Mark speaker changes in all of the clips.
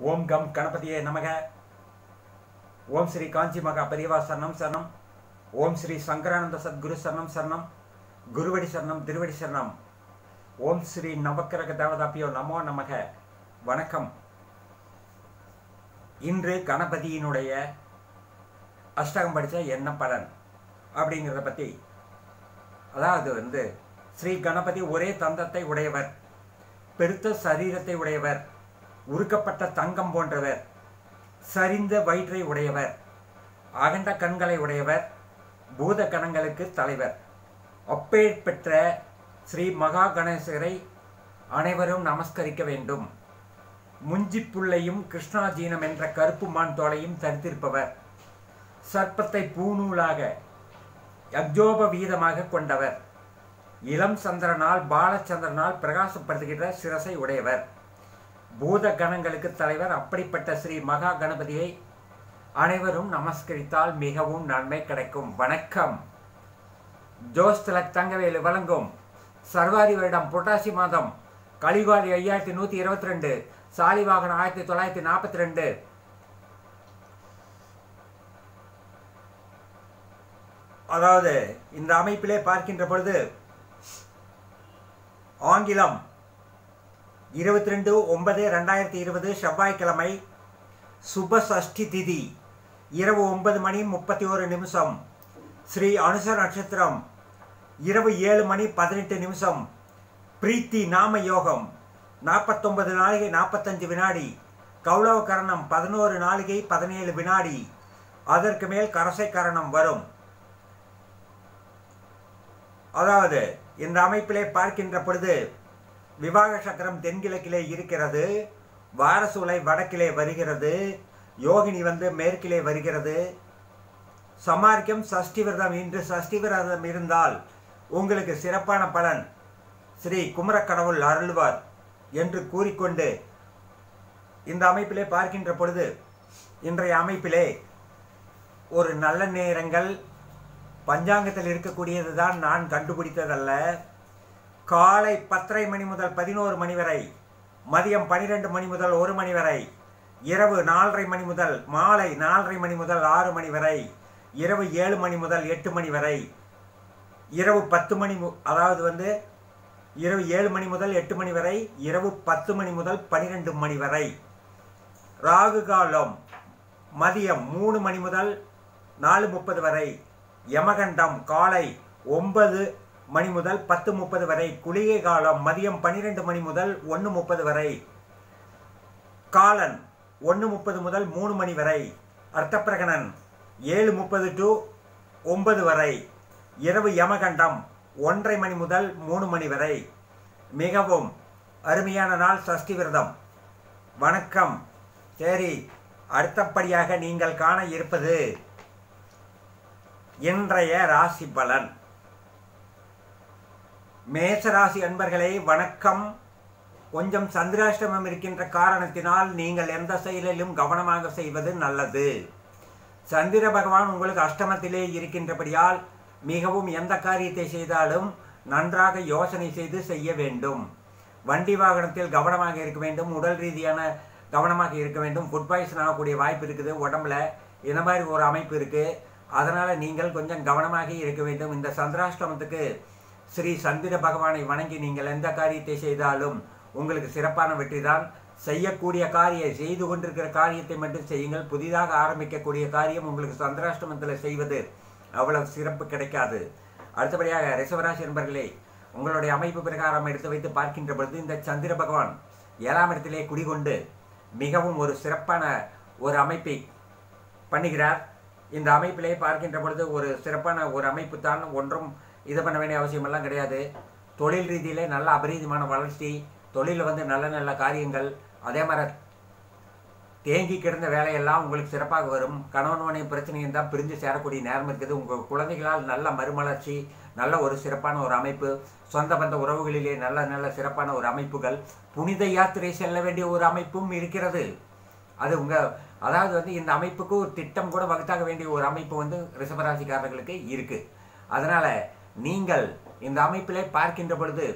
Speaker 1: ஓம் come கணபதியே நமக ஓம் ஸ்ரீ காஞ்சி மகா பெரியவா சரணம் சரணம் ஓம் ஸ்ரீ சங்கரானந்த சத்குரு சரணம் சரணம் குருவடி சரணம் திருவடி சரணம் ஓம் ஸ்ரீ நவக்கிரக தேவதாப்பியோ நமோ நமக வணக்கம் இன்று கணபதியினுடைய அஷ்டகம் படித்தா என்ன பலன் அப்படிங்கிறத பற்றி அதாவது வந்து ஸ்ரீ கணபதி ஒரே தந்தத்தை உடையவர் பெருத்த சரீரத்தை உடையவர் உருக்கப்பட்ட தங்கம் போன்றவர் சரிந்த வயிற்றை உடையவர் அகண்ட கண்களை உடையவர் பூத கணங்களுக்கு தலைவர் அப்பேர் பெற்ற ஸ்ரீ மகா கணேசரை அனைவரும் நமஸ்கரிக்க வேண்டும் முஞ்சிப்புள்ளையும் கிருஷ்ணாஜீனம் என்ற கருப்பு மான் தோலையும் தரித்திருப்பவர் சர்ப்பத்தை பூநூலாக யக்ஜோப வீதமாக கொண்டவர் இளம் சந்திரனால் பாலச்சந்திரனால் பிரகாசப்படுத்துகின்ற சிரசை உடையவர் பூத கணங்களுக்கு தலைவர் அப்படிப்பட்ட ஸ்ரீ மகா கணபதியை அனைவரும் நமஸ்கரித்தால் மிகவும் நன்மை கிடைக்கும் வணக்கம் ஜோஸ் திலக் தங்கவேலு வழங்கும் சர்வாரி வருடம் புரட்டாசி மாதம் கலிகாலி ஐயாயிரத்தி நூற்றி இருபத்தி ரெண்டு சாலிவாகனம் ஆயிரத்தி தொள்ளாயிரத்தி நாற்பத்தி ரெண்டு அதாவது இந்த அமைப்பிலே பார்க்கின்ற பொழுது ஆங்கிலம் இருபத்தி ரெண்டு ஒன்பது ரெண்டாயிரத்தி இருபது செவ்வாய்க்கிழமை சுப சஷ்டி திதி இரவு ஒன்பது மணி முப்பத்தி ஒரு நிமிஷம் ஸ்ரீ அனுச நட்சத்திரம் இரவு ஏழு மணி பதினெட்டு நிமிஷம் பிரீத்தி நாம யோகம் நாற்பத்தொன்பது நாளிகை நாற்பத்தஞ்சு வினாடி கௌளவ கரணம் பதினோரு நாளிகை பதினேழு வினாடி அதற்கு மேல் கரசை கரணம் வரும் அதாவது இந்த அமைப்பிலே பார்க்கின்ற பொழுது விவாக சக்கரம் தென்கிழக்கிலே இருக்கிறது வாரசூலை வடக்கிலே வருகிறது யோகினி வந்து மேற்கிலே வருகிறது சமார்க்கம் சஷ்டி விரதம் இன்று சஷ்டி விரதம் இருந்தால் உங்களுக்கு சிறப்பான பலன் ஸ்ரீ குமரக்கடவுள் அருள்வார் என்று கூறிக்கொண்டு இந்த அமைப்பிலே பார்க்கின்ற பொழுது இன்றைய அமைப்பிலே ஒரு நல்ல நேரங்கள் பஞ்சாங்கத்தில் இருக்கக்கூடியது தான் நான் கண்டுபிடித்ததல்ல காலை பத்தரை மணி முதல் பதினோரு மணி வரை மதியம் பனிரெண்டு மணி முதல் ஒரு மணி வரை இரவு நாலரை மணி முதல் மாலை நாலரை மணி முதல் ஆறு மணி வரை இரவு ஏழு மணி முதல் எட்டு மணி வரை இரவு பத்து மணி அதாவது வந்து இரவு ஏழு மணி முதல் எட்டு மணி வரை இரவு பத்து மணி முதல் பனிரெண்டு மணி வரை ராகு காலம் மதியம் மூணு மணி முதல் நாலு முப்பது வரை யமகண்டம் காலை ஒன்பது மணி முதல் பத்து முப்பது வரை குளிகை காலம் மதியம் பன்னிரெண்டு மணி முதல் ஒன்று முப்பது வரை காலன் ஒன்று முப்பது முதல் மூணு மணி வரை அர்த்தப்பிரகணன் ஏழு முப்பது டு ஒன்பது வரை இரவு யமகண்டம் ஒன்றரை மணி முதல் மூணு மணி வரை மிகவும் அருமையான நாள் சஷ்டி விரதம் வணக்கம் சரி அடுத்தபடியாக நீங்கள் காண இருப்பது இன்றைய ராசி பலன் மேசராசி அன்பர்களே வணக்கம் கொஞ்சம் சந்திராஷ்டமம் இருக்கின்ற காரணத்தினால் நீங்கள் எந்த செயலிலும் கவனமாக செய்வது நல்லது சந்திர பகவான் உங்களுக்கு அஷ்டமத்திலே இருக்கின்றபடியால் மிகவும் எந்த காரியத்தை செய்தாலும் நன்றாக யோசனை செய்து செய்ய வேண்டும் வண்டி வாகனத்தில் கவனமாக இருக்க வேண்டும் உடல் ரீதியான கவனமாக இருக்க வேண்டும் ஃபுட் பாய்சன் ஆகக்கூடிய வாய்ப்பு இருக்குது உடம்புல இந்த மாதிரி ஒரு அமைப்பு இருக்குது அதனால் நீங்கள் கொஞ்சம் கவனமாக இருக்க வேண்டும் இந்த சந்திராஷ்டமத்துக்கு ஸ்ரீ சந்திர பகவானை வணங்கி நீங்கள் எந்த காரியத்தை செய்தாலும் உங்களுக்கு சிறப்பான வெற்றி தான் செய்யக்கூடிய காரியம் செய்து கொண்டிருக்கிற காரியத்தை மட்டும் செய்யுங்கள் புதிதாக ஆரம்பிக்கக்கூடிய காரியம் உங்களுக்கு சந்திராஷ்டமத்தில் செய்வது அவ்வளவு சிறப்பு கிடைக்காது அடுத்தபடியாக ரிசவராசி என்பர்களே உங்களுடைய அமைப்பு பிரகாரம் எடுத்து வைத்து பார்க்கின்ற பொழுது இந்த சந்திர பகவான் ஏழாம் இடத்திலே குடிகொண்டு மிகவும் ஒரு சிறப்பான ஒரு அமைப்பை பண்ணுகிறார் இந்த அமைப்பிலே பார்க்கின்ற பொழுது ஒரு சிறப்பான ஒரு அமைப்பு தான் ஒன்றும் இது பண்ண வேண்டிய அவசியமெல்லாம் கிடையாது தொழில் ரீதியிலே நல்ல அபரீதமான வளர்ச்சி தொழிலில் வந்து நல்ல நல்ல காரியங்கள் அதே மாதிரி தேங்கி கிடந்த வேலையெல்லாம் உங்களுக்கு சிறப்பாக வரும் கணவன் மனைவி பிரச்சனையும் தான் பிரிஞ்சு சேரக்கூடிய நேரம் இருக்குது உங்கள் குழந்தைகளால் நல்ல மறுமலர்ச்சி நல்ல ஒரு சிறப்பான ஒரு அமைப்பு சொந்த பந்த உறவுகளிலே நல்ல நல்ல சிறப்பான ஒரு அமைப்புகள் புனித யாத்திரை செல்ல வேண்டிய ஒரு அமைப்பும் இருக்கிறது அது உங்கள் அதாவது வந்து இந்த அமைப்புக்கு ஒரு திட்டம் கூட வகுத்தாக வேண்டிய ஒரு அமைப்பு வந்து ரிஷபராசிக்காரர்களுக்கு இருக்குது அதனால் நீங்கள் இந்த அமைப்பிலே பார்க்கின்ற பொழுது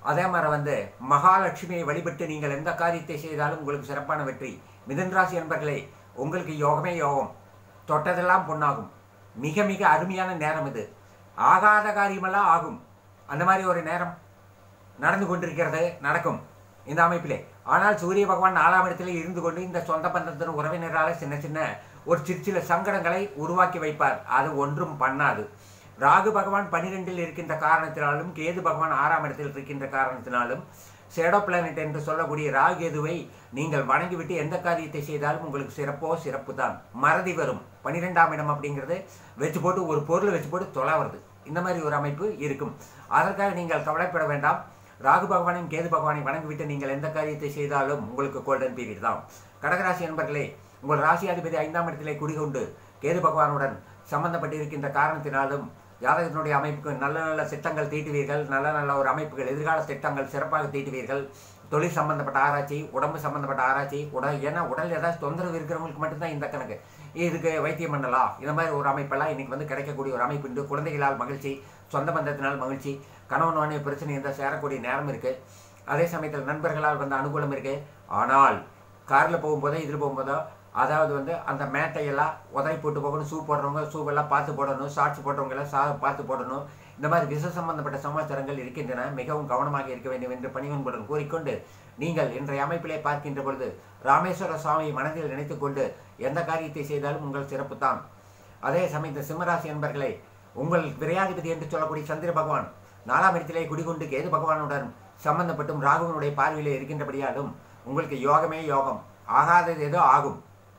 Speaker 1: அதே மாதிரி வந்து மகாலட்சுமியை வழிபட்டு நீங்கள் எந்த காரியத்தை செய்தாலும் உங்களுக்கு சிறப்பான வெற்றி மிதன் ராசி என்பர்களே உங்களுக்கு யோகமே யோகம் தொட்டதெல்லாம் பொன்னாகும் மிக மிக அருமையான நேரம் இது ஆகாத காரியமெல்லாம் ஆகும் அந்த மாதிரி ஒரு நேரம் நடந்து கொண்டிருக்கிறது நடக்கும் இந்த அமைப்பிலே ஆனால் சூரிய பகவான் நாலாம் இடத்திலே இருந்து கொண்டு இந்த சொந்த பந்தத்தின் உறவினரால் சின்ன சின்ன ஒரு சிறு சில சங்கடங்களை உருவாக்கி வைப்பார் அது ஒன்றும் பண்ணாது ராகு பகவான் பனிரெண்டில் இருக்கின்ற காரணத்தினாலும் கேது பகவான் ஆறாம் இடத்தில் இருக்கின்ற காரணத்தினாலும் ஷேடோ பிளானட் என்று சொல்லக்கூடிய ராகேதுவை நீங்கள் வணங்கிவிட்டு எந்த காரியத்தை செய்தாலும் உங்களுக்கு சிறப்போ சிறப்பு தான் மறதி வரும் பன்னிரெண்டாம் இடம் அப்படிங்கிறது வச்சு போட்டு ஒரு பொருளை வச்சு போட்டு தொலை வருது இந்த மாதிரி ஒரு அமைப்பு இருக்கும் அதற்காக நீங்கள் கவலைப்பட வேண்டாம் ராகு பகவானையும் கேது பகவானை வணங்கிவிட்டு நீங்கள் எந்த காரியத்தை செய்தாலும் உங்களுக்கு கோல்டன் பீரியட் தான் கடகராசி என்பர்களே உங்கள் ராசியாதிபதி ஐந்தாம் இடத்திலே குடிகொண்டு கேது பகவானுடன் சம்பந்தப்பட்டிருக்கின்ற காரணத்தினாலும் ஜாதகத்தினுடைய அமைப்புக்கு நல்ல நல்ல திட்டங்கள் தீட்டுவீர்கள் நல்ல நல்ல ஒரு அமைப்புகள் எதிர்கால திட்டங்கள் சிறப்பாக தீட்டுவீர்கள் தொழில் சம்பந்தப்பட்ட ஆராய்ச்சி உடம்பு சம்பந்தப்பட்ட ஆராய்ச்சி உடல் ஏன்னா உடல் ஏதாவது தொந்தரவு இருக்கிறவங்களுக்கு மட்டும்தான் இந்த கணக்கு இதுக்கு வைத்தியம் பண்ணலாம் இந்த மாதிரி ஒரு அமைப்பெல்லாம் இன்னைக்கு வந்து கிடைக்கக்கூடிய ஒரு அமைப்பு உண்டு குழந்தைகளால் மகிழ்ச்சி சொந்த பந்தத்தினால் மகிழ்ச்சி கணவன் மனைவி பிரச்சனை இருந்தால் சேரக்கூடிய நேரம் இருக்குது அதே சமயத்தில் நண்பர்களால் வந்து அனுகூலம் இருக்குது ஆனால் காரில் போகும்போதோ இதில் போகும்போதோ அதாவது வந்து அந்த மேட்டையெல்லாம் உதவி போட்டு போகணும் ஷூ போடுறவங்க ஷூவெல்லாம் பார்த்து போடணும் ஷார்ட்ஸ் போடுறவங்க எல்லாம் சா பார்த்து போடணும் இந்த மாதிரி விச சம்பந்தப்பட்ட சமாச்சாரங்கள் இருக்கின்றன மிகவும் கவனமாக இருக்க வேண்டும் என்று பணிவன்புடன் கூறிக்கொண்டு நீங்கள் இன்றைய அமைப்பிலே பார்க்கின்ற பொழுது ராமேஸ்வர சுவாமியை மனதில் நினைத்துக் கொண்டு எந்த காரியத்தை செய்தாலும் உங்கள் சிறப்பு தான் அதே சமயத்தில் சிம்மராசி என்பர்களே உங்கள் விரையாதிபதி என்று சொல்லக்கூடிய சந்திர பகவான் நாலாம் இடத்திலே குடிகொண்டு கேது பகவானுடன் சம்பந்தப்பட்டும் ராகுவனுடைய பார்வையிலே இருக்கின்றபடியாலும் உங்களுக்கு யோகமே யோகம் ஆகாதது ஏதோ ஆகும்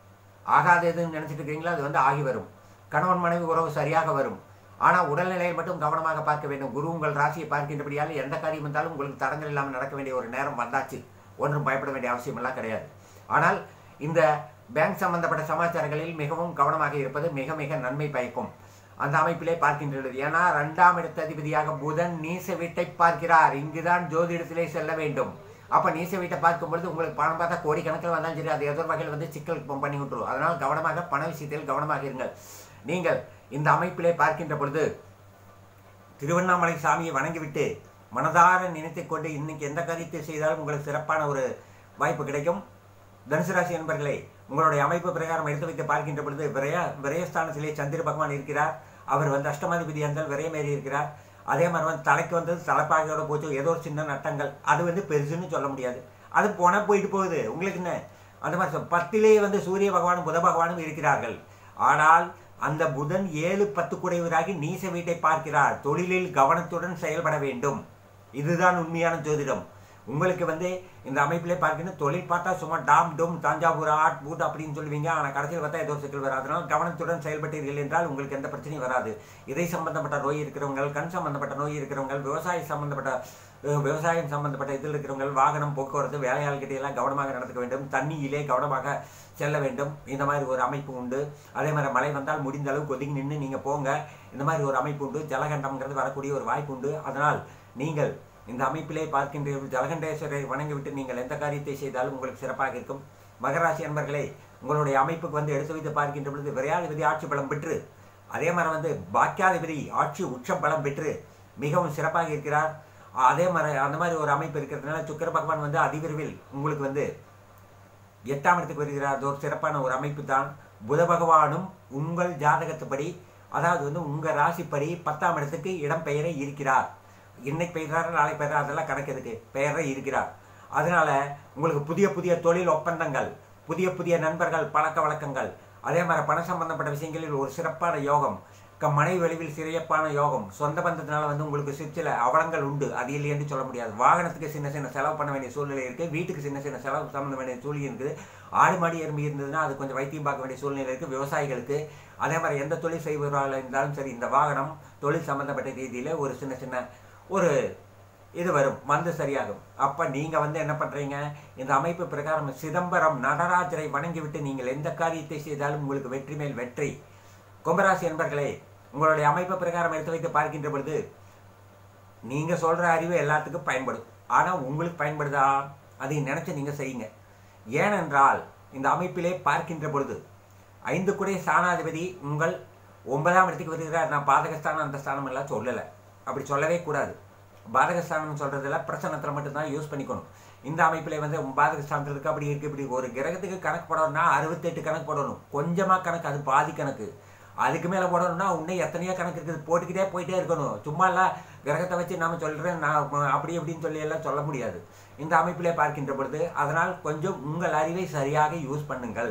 Speaker 1: ஆகாததுன்னு நினச்சிட்டு இருக்கீங்களோ அது வந்து ஆகி வரும் கணவன் மனைவி உறவு சரியாக வரும் ஆனால் உடல்நிலையில் மட்டும் கவனமாக பார்க்க வேண்டும் குரு உங்கள் ராசியை பார்க்கின்றபடியால் எந்த காரியம் இருந்தாலும் உங்களுக்கு தடங்கள் இல்லாமல் நடக்க வேண்டிய ஒரு நேரம் வந்தாச்சு ஒன்றும் பயப்பட வேண்டிய அவசியமெல்லாம் கிடையாது ஆனால் இந்த பேங்க் சம்பந்தப்பட்ட சமாச்சாரங்களில் மிகவும் கவனமாக இருப்பது மிக மிக நன்மை பயக்கும் அந்த அமைப்பிலே பார்க்கின்றது ஏன்னா இரண்டாம் இடத்த அதிபதியாக புதன் நீச வீட்டை பார்க்கிறார் இங்குதான் ஜோதிடத்திலே செல்ல வேண்டும் அப்போ நீச வீட்டை பார்க்கும்பொழுது உங்களுக்கு பணம் பார்த்தா கோடிக்கணக்கில் வந்தாலும் சரி அது ஏதோ வகையில் வந்து சிக்கல் பண்ணி விட்டுரும் அதனால் கவனமாக பண விஷயத்தில் கவனமாக இருங்கள் நீங்கள் இந்த அமைப்பிலே பார்க்கின்ற பொழுது திருவண்ணாமலை சாமியை வணங்கிவிட்டு மனதார நினைத்துக் கொண்டு இன்னைக்கு எந்த காரியத்தை செய்தாலும் உங்களுக்கு சிறப்பான ஒரு வாய்ப்பு கிடைக்கும் தனுசு ராசி என்பர்களே உங்களுடைய அமைப்பு பிரகாரம் எடுத்து வைத்து பார்க்கின்ற பொழுது விரய விரயஸ்தானத்திலே சந்திர பகவான் இருக்கிறார் அவர் வந்து அஷ்டமாதிபதி இருந்தால் விரயமேறி இருக்கிறார் அதே மாதிரி வந்து தலைக்கு வந்தது தலைப்பாகையோட போச்சு ஏதோ ஒரு சின்ன நட்டங்கள் அது வந்து பெருசுன்னு சொல்ல முடியாது அது போனால் போயிட்டு போகுது உங்களுக்கு என்ன அந்த மாதிரி சொல் பத்திலே வந்து சூரிய பகவானும் புத பகவானும் இருக்கிறார்கள் ஆனால் அந்த புதன் ஏழு பத்து குடைவராகி நீச வீட்டை பார்க்கிறார் தொழிலில் கவனத்துடன் செயல்பட வேண்டும் இதுதான் உண்மையான ஜோதிடம் உங்களுக்கு வந்து இந்த அமைப்பிலே பார்க்கணும் தொழில் பார்த்தா சும்மா டாம் டோம் தஞ்சாவூர் ஆட் பூட் அப்படின்னு சொல்லுவீங்க ஆனால் கடைசியில் பார்த்தா ஏதோ சிக்கல் வராது அதனால் கவனத்துடன் செயல்பட்டீர்கள் என்றால் உங்களுக்கு எந்த பிரச்சனையும் வராது இதை சம்பந்தப்பட்ட நோய் இருக்கிறவங்க கண் சம்பந்தப்பட்ட நோய் இருக்கிறவங்க விவசாய சம்பந்தப்பட்ட அஹ், விவசாயம் சம்பந்தப்பட்ட இதில் இருக்கிறவங்க வாகனம் போக்குவரத்து வேலையாள்கிட்ட எல்லாம் கவனமாக நடந்துக்க வேண்டும் தண்ணியிலே கவனமாக செல்ல வேண்டும் இந்த மாதிரி ஒரு அமைப்பு உண்டு அதே மாதிரி மழை வந்தால் முடிந்த அளவுக்கு ஒதுங்கி நின்று நீங்கள் போங்க இந்த மாதிரி ஒரு அமைப்பு உண்டு ஜலகண்டம்ங்கிறது வரக்கூடிய ஒரு வாய்ப்பு உண்டு அதனால் நீங்கள் இந்த அமைப்பிலே பார்க்கின்றீர்கள் ஜலகண்டேஸ்வரை வணங்கிவிட்டு நீங்கள் எந்த காரியத்தை செய்தாலும் உங்களுக்கு சிறப்பாக இருக்கும் மகராசி அன்பர்களே உங்களுடைய அமைப்புக்கு வந்து எடுத்து வைத்து பார்க்கின்ற பொழுது விரையாதிபதி ஆட்சி பலம் பெற்று அதே மாதிரி வந்து பாக்கியாதிபதி ஆட்சி உச்ச பலம் பெற்று மிகவும் சிறப்பாக இருக்கிறார் அதே மாதிரி அந்த மாதிரி ஒரு அமைப்பு இருக்கிறதுனால சுக்கிர பகவான் வந்து அதிவிரைவில் உங்களுக்கு வந்து எட்டாம் இடத்துக்கு வருகிறார் அது ஒரு சிறப்பான ஒரு அமைப்பு தான் புத பகவானும் உங்கள் ஜாதகத்துப்படி அதாவது வந்து உங்கள் ராசிப்படி பத்தாம் இடத்துக்கு இடம் பெயரே இருக்கிறார் இன்னைக்கு பெய்கிறார் நாளை பெய்கிறார் அதெல்லாம் கணக்கு எதுக்கு பெயரே இருக்கிறார் அதனால உங்களுக்கு புதிய புதிய தொழில் ஒப்பந்தங்கள் புதிய புதிய நண்பர்கள் பழக்க வழக்கங்கள் அதே மாதிரி பண சம்பந்தப்பட்ட விஷயங்களில் ஒரு சிறப்பான யோகம் க மனைவி வழிவில் சிறப்பான யோகம் சொந்த பந்தத்தினால வந்து உங்களுக்கு சிறு சில அவலங்கள் உண்டு அது இல்லை என்று சொல்ல முடியாது வாகனத்துக்கு சின்ன சின்ன செலவு பண்ண வேண்டிய சூழ்நிலை இருக்குது வீட்டுக்கு சின்ன சின்ன செலவு சம்மந்த வேண்டிய சூழ்நிலை இருக்குது ஆடு மாடி எறும்பு இருந்ததுன்னா அது கொஞ்சம் வைத்தியம் பார்க்க வேண்டிய சூழ்நிலை இருக்குது விவசாயிகளுக்கு அதே மாதிரி எந்த தொழில் செய்பவர்களாக இருந்தாலும் சரி இந்த வாகனம் தொழில் சம்பந்தப்பட்ட ரீதியில் ஒரு சின்ன சின்ன ஒரு இது வரும் வந்து சரியாகும் அப்போ நீங்கள் வந்து என்ன பண்ணுறீங்க இந்த அமைப்பு பிரகாரம் சிதம்பரம் நடராஜரை வணங்கிவிட்டு நீங்கள் எந்த காரியத்தை செய்தாலும் உங்களுக்கு வெற்றி மேல் வெற்றி கும்பராசி என்பர்களே உங்களுடைய அமைப்பு பிரகாரம் எடுத்து வைத்து பார்க்கின்ற பொழுது நீங்கள் சொல்கிற அறிவு எல்லாத்துக்கும் பயன்படும் ஆனால் உங்களுக்கு பயன்படுதா அதை நினச்சி நீங்கள் செய்யுங்க ஏனென்றால் இந்த அமைப்பிலே பார்க்கின்ற பொழுது ஐந்து குடை ஸ்தானாதிபதி உங்கள் ஒன்பதாம் இடத்துக்கு வருகிறார் நான் பாதகஸ்தானம் அந்த ஸ்தானம் எல்லாம் சொல்லலை அப்படி சொல்லவே கூடாது பாதகஸ்தானம் சொல்கிறதுல பிரசனத்தில் மட்டும்தான் யூஸ் பண்ணிக்கணும் இந்த அமைப்பில் வந்து பாதகஸ்தானத்தில் இருக்கு அப்படி இருக்குது இப்படி ஒரு கிரகத்துக்கு கணக்கு போடணும்னா அறுபத்தெட்டு கணக்கு போடணும் கொஞ்சமாக கணக்கு அது பாதி கணக்கு அதுக்கு மேலே போடணும்னா இன்னும் எத்தனையோ கணக்கு இருக்குது போட்டுக்கிட்டே போயிட்டே இருக்கணும் சும்மா எல்லாம் கிரகத்தை வச்சு நாம் சொல்கிறேன் நான் அப்படி இப்படின்னு சொல்லி எல்லாம் சொல்ல முடியாது இந்த அமைப்பிலே பார்க்கின்ற பொழுது அதனால் கொஞ்சம் உங்கள் அறிவை சரியாக யூஸ் பண்ணுங்கள்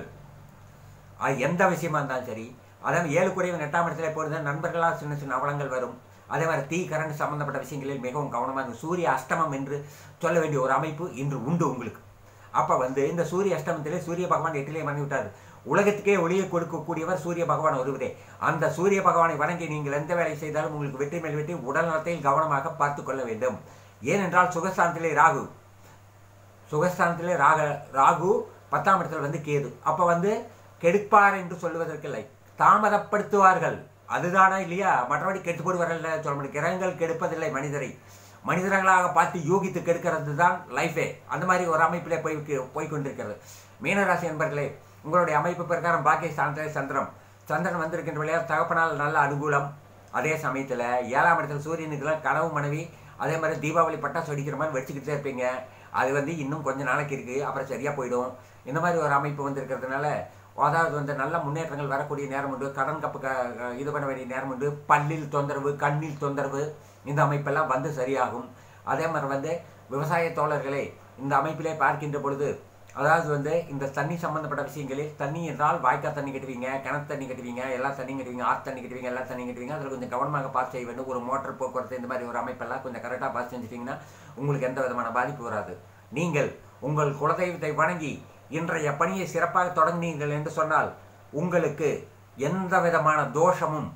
Speaker 1: அது எந்த விஷயமா இருந்தாலும் சரி அதாவது ஏழு குறைவு எட்டாம் இடத்துல போகிறது நண்பர்களால் சின்ன சின்ன அவலங்கள் வரும் அதே மாதிரி தீ கரண்ட் சம்பந்தப்பட்ட விஷயங்களில் மிகவும் கவனமாக இருக்கும் சூரிய அஷ்டமம் என்று சொல்ல வேண்டிய ஒரு அமைப்பு இன்று உண்டு உங்களுக்கு அப்போ வந்து இந்த சூரிய அஷ்டமத்திலே சூரிய பகவான் எட்டிலே பண்ணி விட்டார் உலகத்துக்கே ஒளியை கொடுக்கக்கூடியவர் சூரிய பகவான் ஒருவரே அந்த சூரிய பகவானை வணங்கி நீங்கள் எந்த வேலை செய்தாலும் உங்களுக்கு வெற்றி மேல் வெற்றி உடல் நலத்தில் கவனமாக பார்த்து கொள்ள வேண்டும் ஏனென்றால் சுகஸ்தானத்திலே ராகு சுகஸ்தானத்திலே ராக ராகு பத்தாம் இடத்துல வந்து கேது அப்போ வந்து கெடுப்பார் என்று சொல்லுவதற்கில்லை தாமதப்படுத்துவார்கள் அதுதானா இல்லையா மற்றபடி கெட்டு போடுவார்கள் சொல்ல முடியும் கிரகங்கள் கெடுப்பதில்லை மனிதரை மனிதர்களாக பார்த்து யோகித்து கெடுக்கிறது தான் லைஃபே அந்த மாதிரி ஒரு அமைப்பிலே போய் போய் கொண்டிருக்கிறது மீனராசி என்பர்களே உங்களுடைய அமைப்பு பிரகாரம் பாக்கிய ஸ்தானத்திலே சந்திரம் சந்திரன் வந்திருக்கின்ற விளையாட்டு தகப்பனால் நல்ல அனுகூலம் அதே சமயத்தில் ஏழாம் இடத்துல சூரியனுக்குலாம் கனவு மனைவி அதே மாதிரி தீபாவளி பட்டாசு வெடிக்கிற மாதிரி வெடிச்சுக்கிட்டே இருப்பீங்க அது வந்து இன்னும் கொஞ்சம் நாளைக்கு இருக்குது அப்புறம் சரியாக போயிடும் இந்த மாதிரி ஒரு அமைப்பு வந்திருக்கிறதுனால அதாவது வந்து நல்ல முன்னேற்றங்கள் வரக்கூடிய நேரம் உண்டு கடன் கப்பு க இது பண்ண வேண்டிய நேரம் உண்டு பல்லில் தொந்தரவு கண்ணில் தொந்தரவு இந்த அமைப்பெல்லாம் வந்து சரியாகும் அதே மாதிரி வந்து விவசாய தோழர்களே இந்த அமைப்பிலே பார்க்கின்ற பொழுது அதாவது வந்து இந்த தண்ணி சம்பந்தப்பட்ட விஷயங்களில் தண்ணி என்றால் வாய்க்கால் தண்ணி கட்டுவீங்க கிணத்து தண்ணி கட்டுவீங்க எல்லா தண்ணி கட்டுவீங்க ஆற்று தண்ணி கட்டுவீங்க எல்லா தண்ணி கட்டுவீங்க அதில் கொஞ்சம் கவனமாக பார்த்து செய்ய வேண்டும் ஒரு மோட்டர் போக்குவரத்து இந்த மாதிரி ஒரு அமைப்பெல்லாம் கொஞ்சம் கரெக்டாக பார்த்து செஞ்சுட்டிங்கன்னா உங்களுக்கு எந்த விதமான பாதிப்பு வராது நீங்கள் உங்கள் குலதெய்வத்தை வணங்கி இன்றைய பணியை சிறப்பாக தொடங்கினீர்கள் என்று சொன்னால் உங்களுக்கு எந்த விதமான தோஷமும்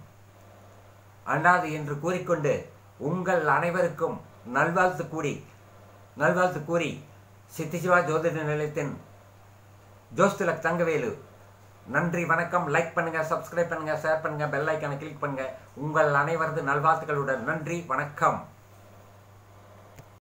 Speaker 1: அண்டாது என்று கூறிக்கொண்டு உங்கள் அனைவருக்கும் நல்வாழ்த்து கூறி நல்வாழ்த்து கூறி சித்திசிவா ஜோதிட நிலையத்தின் ஜோஸ்திலக் தங்கவேலு நன்றி வணக்கம் லைக் பண்ணுங்க சப்ஸ்கிரைப் பண்ணுங்க ஷேர் பண்ணுங்க பெல் ஐக்கானை கிளிக் பண்ணுங்க உங்கள் அனைவரது நல்வாழ்த்துக்களுடன் நன்றி வணக்கம்